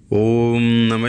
ஓம் நம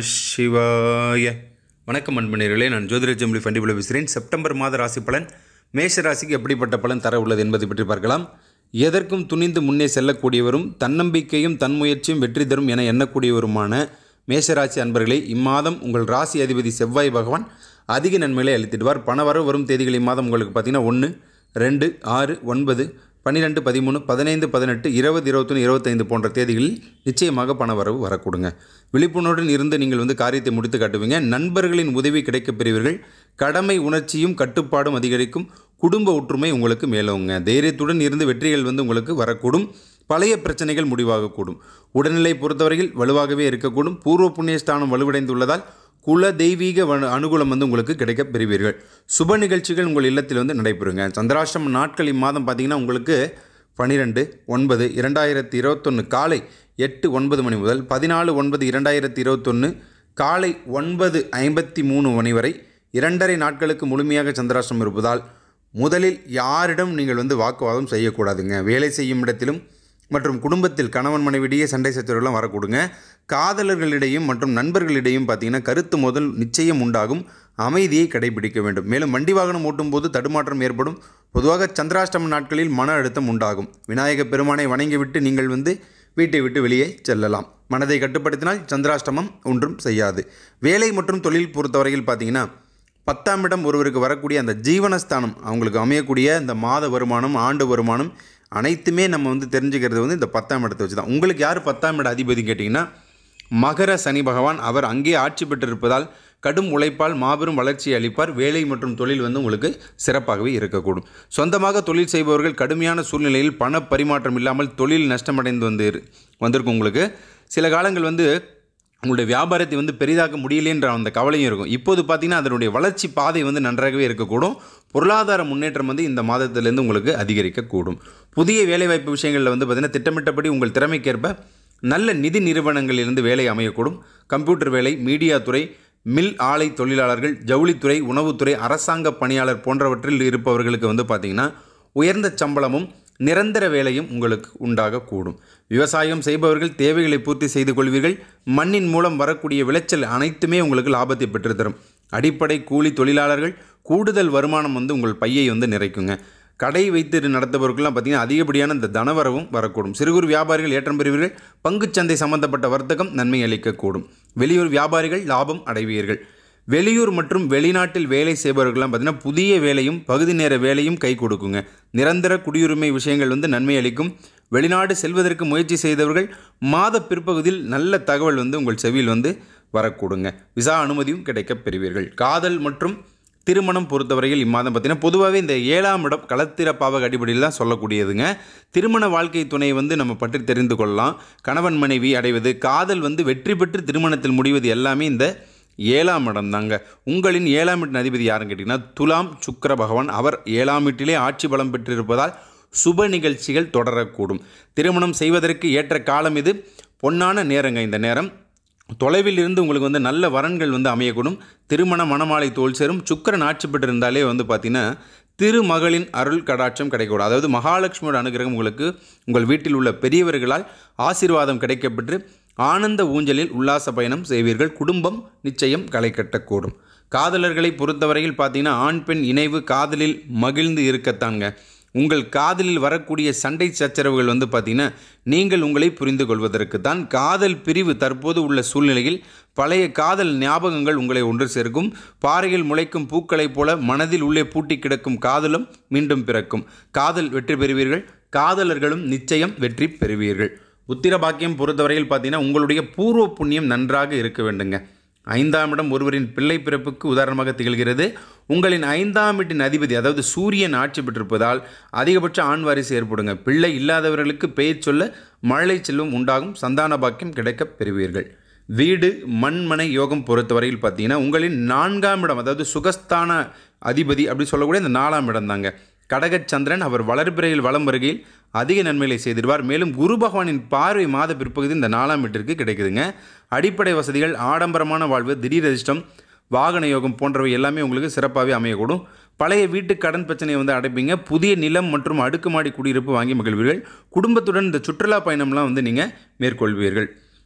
சிவாய வணக்கம் அன்பனர்களே நான் ஜோதிட ஜெமிலி ஃபண்டிபுல பேசுகிறேன் செப்டம்பர் மாத ராசி பலன் மேஷ ராசிக்கு எப்படிப்பட்ட பலன் தர உள்ளது என்பதை பற்றி பார்க்கலாம் எதற்கும் துணிந்து முன்னே செல்லக்கூடியவரும் தன்னம்பிக்கையும் தன்முயற்சியும் வெற்றி தரும் என எண்ணக்கூடியவருமான மேஷராசி அன்பர்களே இம்மாதம் உங்கள் ராசி அதிபதி செவ்வாய் பகவான் அதிக நன்மைகளை அளித்திடுவார் பணவரவு வரும் தேதிகள் இம்மாதம் உங்களுக்கு பார்த்தீங்கன்னா ஒன்று ரெண்டு ஆறு ஒன்பது பன்னிரெண்டு பதிமூணு பதினைந்து பதினெட்டு இருபது இருபத்தொன்று இருபத்தைந்து போன்ற தேதிகளில் நிச்சயமாக பண வரவு வரக்கூடுங்க விழிப்புணர்வுடன் இருந்து நீங்கள் வந்து காரியத்தை முடித்து காட்டுவீங்க நண்பர்களின் உதவி கிடைக்கப் பெறுவீர்கள் கடமை உணர்ச்சியும் கட்டுப்பாடும் அதிகரிக்கும் குடும்ப ஒற்றுமை உங்களுக்கு மேலோங்க தைரியத்துடன் இருந்து வெற்றிகள் வந்து உங்களுக்கு வரக்கூடும் பழைய பிரச்சனைகள் முடிவாகக்கூடும் உடல்நிலை பொறுத்தவரையில் வலுவாகவே இருக்கக்கூடும் பூர்வ புண்ணியஸ்தானம் வலுவடைந்துள்ளதால் குல தெய்வீக வ- அனுகூலம் வந்து உங்களுக்கு கிடைக்கப் பெறுவீர்கள் சுப நிகழ்ச்சிகள் உங்கள் இல்லத்தில் வந்து நடைபெறுங்க சந்திராஷ்டம நாட்கள் இம்மாதம் பார்த்தீங்கன்னா உங்களுக்கு பன்னிரெண்டு ஒன்பது இரண்டாயிரத்தி இருபத்தொன்று காலை எட்டு ஒன்பது மணி முதல் பதினாலு ஒன்பது இரண்டாயிரத்தி இருபத்தொன்று காலை ஒன்பது ஐம்பத்தி மூணு மணி வரை இரண்டரை நாட்களுக்கு முழுமையாக சந்திராஷ்டிரம் இருப்பதால் முதலில் யாரிடம் நீங்கள் வந்து வாக்குவாதம் செய்யக்கூடாதுங்க வேலை செய்யும் இடத்திலும் மற்றும் குடும்பத்தில் கணவன் மனைவிடையே சண்டை சச்சரவுலாம் வரக்கூடுங்க காதலர்களிடையும் மற்றும் நண்பர்களிடையும் பார்த்தீங்கன்னா கருத்து முதல் நிச்சயம் உண்டாகும் அமைதியை கடைபிடிக்க வேண்டும் மேலும் வண்டி வாகனம் ஓட்டும் போது தடுமாற்றம் ஏற்படும் பொதுவாக சந்திராஷ்டம நாட்களில் மன அழுத்தம் உண்டாகும் விநாயகப் பெருமானை வணங்கிவிட்டு நீங்கள் வந்து வீட்டை விட்டு வெளியே செல்லலாம் மனதை கட்டுப்படுத்தினால் சந்திராஷ்டமம் ஒன்றும் செய்யாது வேலை மற்றும் தொழில் பொறுத்தவரையில் பார்த்தீங்கன்னா பத்தாம் இடம் ஒருவருக்கு வரக்கூடிய அந்த ஜீவனஸ்தானம் அவங்களுக்கு அமையக்கூடிய இந்த மாத வருமானம் ஆண்டு வருமானம் அனைத்துமே நம்ம வந்து தெரிஞ்சுக்கிறது வந்து இந்த பத்தாம் இடத்தை வச்சு தான் உங்களுக்கு யார் பத்தாம் இட அதிபதி கேட்டிங்கன்னா மகர சனி பகவான் அவர் அங்கே ஆட்சி பெற்றிருப்பதால் கடும் உழைப்பால் மாபெரும் வளர்ச்சியை அளிப்பார் வேலை மற்றும் தொழில் வந்து உங்களுக்கு சிறப்பாகவே இருக்கக்கூடும் சொந்தமாக தொழில் செய்பவர்கள் கடுமையான சூழ்நிலையில் பண பரிமாற்றம் இல்லாமல் தொழில் நஷ்டமடைந்து வந்து வந்திருக்கும் உங்களுக்கு சில காலங்கள் வந்து உங்களுடைய வியாபாரத்தை வந்து பெரிதாக்க முடியலைன்ற அந்த கவலையும் இருக்கும் இப்போது பார்த்தீங்கன்னா அதனுடைய வளர்ச்சி பாதை வந்து நன்றாகவே இருக்கக்கூடும் பொருளாதார முன்னேற்றம் வந்து இந்த மாதத்திலேருந்து உங்களுக்கு அதிகரிக்கக்கூடும் புதிய வேலைவாய்ப்பு விஷயங்களில் வந்து பார்த்திங்கன்னா திட்டமிட்டபடி உங்கள் திறமைக்கேற்ப நல்ல நிதி நிறுவனங்களிலிருந்து வேலை அமையக்கூடும் கம்ப்யூட்டர் வேலை மீடியா துறை மில் ஆலை தொழிலாளர்கள் ஜவுளித்துறை உணவுத்துறை அரசாங்க பணியாளர் போன்றவற்றில் இருப்பவர்களுக்கு வந்து பார்த்திங்கன்னா உயர்ந்த சம்பளமும் நிரந்தர வேலையும் உங்களுக்கு உண்டாகக்கூடும் விவசாயம் செய்பவர்கள் தேவைகளை பூர்த்தி செய்து கொள்வீர்கள் மண்ணின் மூலம் வரக்கூடிய விளைச்சல் அனைத்துமே உங்களுக்கு லாபத்தை பெற்றுத்தரும் அடிப்படை கூலி தொழிலாளர்கள் கூடுதல் வருமானம் வந்து உங்கள் பையை வந்து நிறைக்குங்க கடை வைத்து நடத்துபவர்கள்லாம் பார்த்தீங்கன்னா அதிகப்படியான இந்த தனவரவும் வரக்கூடும் சிறு குறு வியாபாரிகள் ஏற்றம் பெறுவீர்கள் பங்குச்சந்தை சம்பந்தப்பட்ட வர்த்தகம் நன்மை அளிக்கக்கூடும் வெளியூர் வியாபாரிகள் லாபம் அடைவீர்கள் வெளியூர் மற்றும் வெளிநாட்டில் வேலை செய்பவர்கள்லாம் பார்த்தீங்கன்னா புதிய வேலையும் பகுதி நேர வேலையும் கை கொடுக்குங்க நிரந்தர குடியுரிமை விஷயங்கள் வந்து நன்மை அளிக்கும் வெளிநாடு செல்வதற்கு முயற்சி செய்தவர்கள் மாத பிற்பகுதியில் நல்ல தகவல் வந்து உங்கள் செவியில் வந்து வரக்கூடுங்க விசா அனுமதியும் கிடைக்கப் பெறுவீர்கள் காதல் மற்றும் திருமணம் பொறுத்தவரையில் இம்மாதம் பார்த்தீங்கன்னா பொதுவாகவே இந்த ஏழாம் இடம் களத்திர பாவக அடிப்படையில் தான் சொல்லக்கூடியதுங்க திருமண வாழ்க்கை துணை வந்து நம்ம பற்றி தெரிந்து கொள்ளலாம் கணவன் மனைவி அடைவது காதல் வந்து வெற்றி பெற்று திருமணத்தில் முடிவது எல்லாமே இந்த ஏழாம் இடம் தாங்க உங்களின் ஏழாம் வீட்டின் அதிபதி யாருன்னு கேட்டிங்கன்னா துலாம் சுக்கிர பகவான் அவர் ஏழாம் வீட்டிலே ஆட்சி பலம் பெற்றிருப்பதால் சுப நிகழ்ச்சிகள் தொடரக்கூடும் திருமணம் செய்வதற்கு ஏற்ற காலம் இது பொன்னான நேரங்க இந்த நேரம் தொலைவில் இருந்து உங்களுக்கு வந்து நல்ல வரன்கள் வந்து அமையக்கூடும் திருமண மணமாலை தோல் சேரும் சுக்கிரன் ஆட்சி பெற்றிருந்தாலே வந்து பார்த்தீங்கன்னா திருமகளின் அருள் கடாட்சம் கிடைக்கக்கூடும் அதாவது மகாலட்சுமியோட அனுகிரகம் உங்களுக்கு உங்கள் வீட்டில் உள்ள பெரியவர்களால் ஆசீர்வாதம் கிடைக்கப்பெற்று ஆனந்த ஊஞ்சலில் உல்லாச பயணம் செய்வீர்கள் குடும்பம் நிச்சயம் களை கட்டக்கூடும் காதலர்களை பொறுத்தவரையில் பார்த்தீங்கன்னா ஆண் பெண் இணைவு காதலில் மகிழ்ந்து இருக்கத்தாங்க உங்கள் காதலில் வரக்கூடிய சண்டை சச்சரவுகள் வந்து பார்த்தீங்கன்னா நீங்கள் உங்களை புரிந்து கொள்வதற்கு தான் காதல் பிரிவு தற்போது உள்ள சூழ்நிலையில் பழைய காதல் ஞாபகங்கள் உங்களை ஒன்று சேர்க்கும் பாறையில் முளைக்கும் பூக்களைப் போல மனதில் உள்ளே பூட்டி கிடக்கும் காதலும் மீண்டும் பிறக்கும் காதல் வெற்றி பெறுவீர்கள் காதலர்களும் நிச்சயம் வெற்றி பெறுவீர்கள் உத்திர பாக்கியம் பொறுத்தவரையில் பார்த்தீங்கன்னா உங்களுடைய பூர்வ புண்ணியம் நன்றாக இருக்க வேண்டுங்க ஐந்தாம் இடம் ஒருவரின் பிள்ளை பிறப்புக்கு உதாரணமாக திகழ்கிறது உங்களின் ஐந்தாம் வீட்டின் அதிபதி அதாவது சூரியன் ஆட்சி பெற்றிருப்பதால் அதிகபட்ச ஆண் வாரிசு ஏற்படுங்க பிள்ளை இல்லாதவர்களுக்கு பெயர் சொல்ல மழலை செல்வம் உண்டாகும் சந்தான பாக்கியம் கிடைக்கப் பெறுவீர்கள் வீடு மண்மனை யோகம் பொறுத்தவரையில் பார்த்தீங்கன்னா உங்களின் நான்காம் இடம் அதாவது சுகஸ்தான அதிபதி அப்படி சொல்லக்கூடிய இந்த நாலாம் இடம் தாங்க கடகச்சந்திரன் அவர் வளர்பிறையில் வலம் வருகையில் அதிக நன்மைகளை செய்திருவார் மேலும் குரு பகவானின் பார்வை மாத பிற்பகுதி இந்த நாலாம் வீட்டிற்கு கிடைக்குதுங்க அடிப்படை வசதிகள் ஆடம்பரமான வாழ்வு திடீர் அதிர்ஷ்டம் வாகன யோகம் போன்றவை எல்லாமே உங்களுக்கு சிறப்பாகவே அமையக்கூடும் பழைய வீட்டு கடன் பிரச்சனையை வந்து அடைப்பீங்க புதிய நிலம் மற்றும் அடுக்குமாடி குடியிருப்பு வாங்கி மகிழ்வீர்கள் குடும்பத்துடன் இந்த சுற்றுலா பயணம்லாம் வந்து நீங்கள் மேற்கொள்வீர்கள்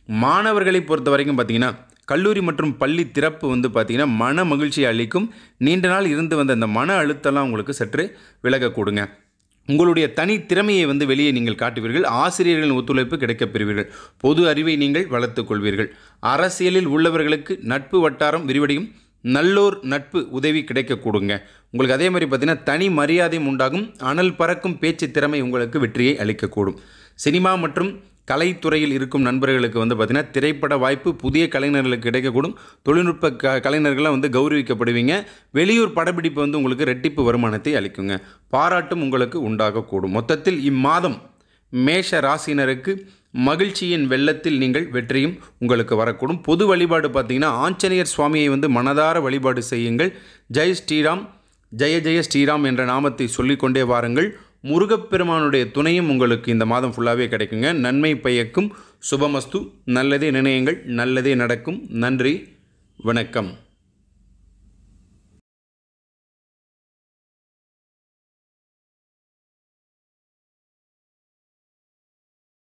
மாணவர்களை பொறுத்த வரைக்கும் பார்த்தீங்கன்னா கல்லூரி மற்றும் பள்ளி திறப்பு வந்து பார்த்திங்கன்னா மன மகிழ்ச்சியை அளிக்கும் நீண்ட நாள் இருந்து வந்த அந்த மன அழுத்தம்லாம் உங்களுக்கு சற்று விலக கொடுங்க உங்களுடைய தனி திறமையை வந்து வெளியே நீங்கள் காட்டுவீர்கள் ஆசிரியர்களின் ஒத்துழைப்பு கிடைக்கப் பெறுவீர்கள் பொது அறிவை நீங்கள் வளர்த்துக் கொள்வீர்கள் அரசியலில் உள்ளவர்களுக்கு நட்பு வட்டாரம் விரிவடையும் நல்லோர் நட்பு உதவி கிடைக்க கொடுங்க உங்களுக்கு அதே மாதிரி பார்த்தீங்கன்னா தனி மரியாதையும் உண்டாகும் அனல் பறக்கும் பேச்சு திறமை உங்களுக்கு வெற்றியை அளிக்கக்கூடும் சினிமா மற்றும் கலைத்துறையில் இருக்கும் நண்பர்களுக்கு வந்து பார்த்திங்கன்னா திரைப்பட வாய்ப்பு புதிய கலைஞர்களுக்கு கிடைக்கக்கூடும் தொழில்நுட்ப க கலைஞர்களாக வந்து கௌரவிக்கப்படுவீங்க வெளியூர் படப்பிடிப்பு வந்து உங்களுக்கு ரெட்டிப்பு வருமானத்தை அளிக்குங்க பாராட்டும் உங்களுக்கு உண்டாகக்கூடும் மொத்தத்தில் இம்மாதம் மேஷ ராசினருக்கு மகிழ்ச்சியின் வெள்ளத்தில் நீங்கள் வெற்றியும் உங்களுக்கு வரக்கூடும் பொது வழிபாடு பார்த்தீங்கன்னா ஆஞ்சநேயர் சுவாமியை வந்து மனதார வழிபாடு செய்யுங்கள் ஜெய் ஸ்ரீராம் ஜெய ஜெய ஸ்ரீராம் என்ற நாமத்தை சொல்லிக்கொண்டே வாருங்கள் முருகப்பெருமானுடைய துணையும் உங்களுக்கு இந்த மாதம் ஃபுல்லாகவே கிடைக்குங்க நன்மை பயக்கும் சுபமஸ்து நல்லதே நினையுங்கள் நல்லதே நடக்கும் நன்றி வணக்கம்